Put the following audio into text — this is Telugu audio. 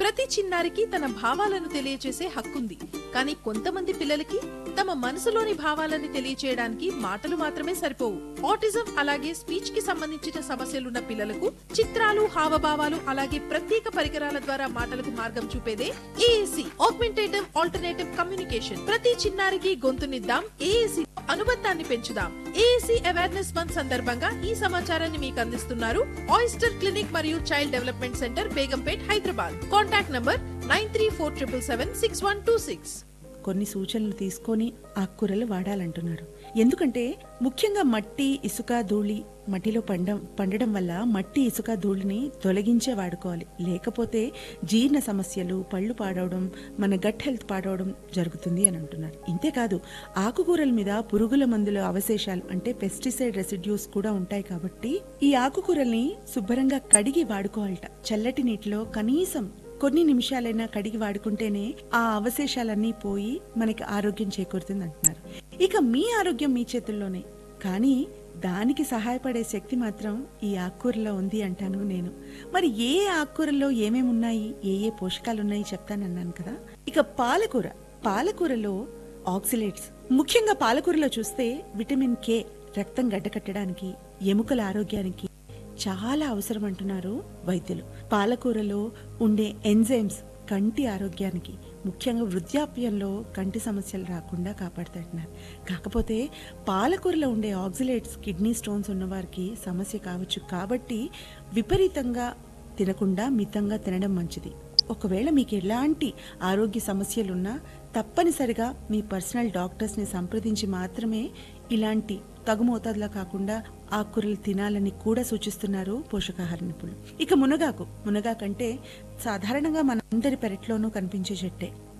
ప్రతి చిన్నారికి తన భావాలను తెలియచేసే హక్కుంది కానీ కొంతమంది పిల్లలకి తమ మనసులోని భావాలని తెలియచేయడానికి మాటలు మాత్రమే సరిపోవు ఆటిజం అలాగే స్పీచ్ కి సంబంధించిన సమస్యలున్న పిల్లలకు చిత్రాలు హావభావాలు అలాగే ప్రత్యేక పరికరాల ద్వారా మాటలకు మార్గం చూపేదే ఏఏసి ఆగ్మెంటేటివ్ ఆల్టర్నేటివ్ కమ్యూనికేషన్ ప్రతి చిన్నారికి గొంతునిద్దాం ఏఏసి అనుబంధాన్ని పెంచుదాం ఏఏసి అవేర్నెస్ మంత్ సందర్భంగా ఈ సమాచారాన్ని మీకు అందిస్తున్నారు ఆయిస్టర్ క్లినిక్ మరియు child development centre Begumpet Hyderabad contact number nine three four triple seven six one two six కొన్ని సూచనలు తీసుకొని ఆకుకూరలు వాడాలంటున్నారు ఎందుకంటే ముఖ్యంగా మట్టి ఇసుక ధూళి మట్టిలో పండం పండడం వల్ల మట్టి ఇసుక ధూళిని తొలగించే వాడుకోవాలి లేకపోతే జీర్ణ సమస్యలు పళ్ళు పాడవడం మన గట్ హెల్త్ పాడవడం జరుగుతుంది అని అంటున్నారు ఇంతేకాదు ఆకుకూరల మీద పురుగుల మందుల అవశేషాలు అంటే పెస్టిసైడ్ రెసిడ్యూస్ కూడా ఉంటాయి కాబట్టి ఈ ఆకుకూరల్ని శుభ్రంగా కడిగి వాడుకోవాలట చల్లటి నీటిలో కనీసం కొన్ని నిమిషాలైనా కడిగి వాడుకుంటేనే ఆ అవశేషాలన్నీ పోయి మనకి ఆరోగ్యం చేకూరుతుంది అంటున్నారు ఇక మీ ఆరోగ్యం మీ చేతుల్లోనే కానీ దానికి సహాయపడే శక్తి మాత్రం ఈ ఆకుకూరలో ఉంది అంటాను నేను మరి ఏ ఆకుకూరల్లో ఏమేమి ఉన్నాయి ఏ ఏ పోషకాలు ఉన్నాయి చెప్తానన్నాను కదా ఇక పాలకూర పాలకూరలో ఆక్సిలేట్స్ ముఖ్యంగా పాలకూరలో చూస్తే విటమిన్ కే రక్తం గడ్డకట్టడానికి ఎముకల ఆరోగ్యానికి చాలా అవసరం అంటున్నారు వైద్యులు పాలకూరలో ఉండే ఎంజైమ్స్ కంటి ఆరోగ్యానికి ముఖ్యంగా వృద్ధాప్యంలో కంటి సమస్యలు రాకుండా కాపాడుతుంటున్నారు కాకపోతే పాలకూరలో ఉండే ఆక్సిలేట్స్ కిడ్నీ స్టోన్స్ ఉన్నవారికి సమస్య కావచ్చు కాబట్టి విపరీతంగా తినకుండా మితంగా తినడం మంచిది ఒకవేళ మీకు ఎలాంటి ఆరోగ్య సమస్యలున్నా తప్పనిసరిగా మీ పర్సనల్ డాక్టర్స్ని సంప్రదించి మాత్రమే ఇలాంటి తగు మోతాదులో కాకుండా ఆకుకూరలు తినాలని కూడా సూచిస్తున్నారు పోషకాహార నిపుణులు ఇక మునగాకు మునగాకంటే సాధారణంగా మనందరి పెరట్లోనూ కనిపించే చెట్టే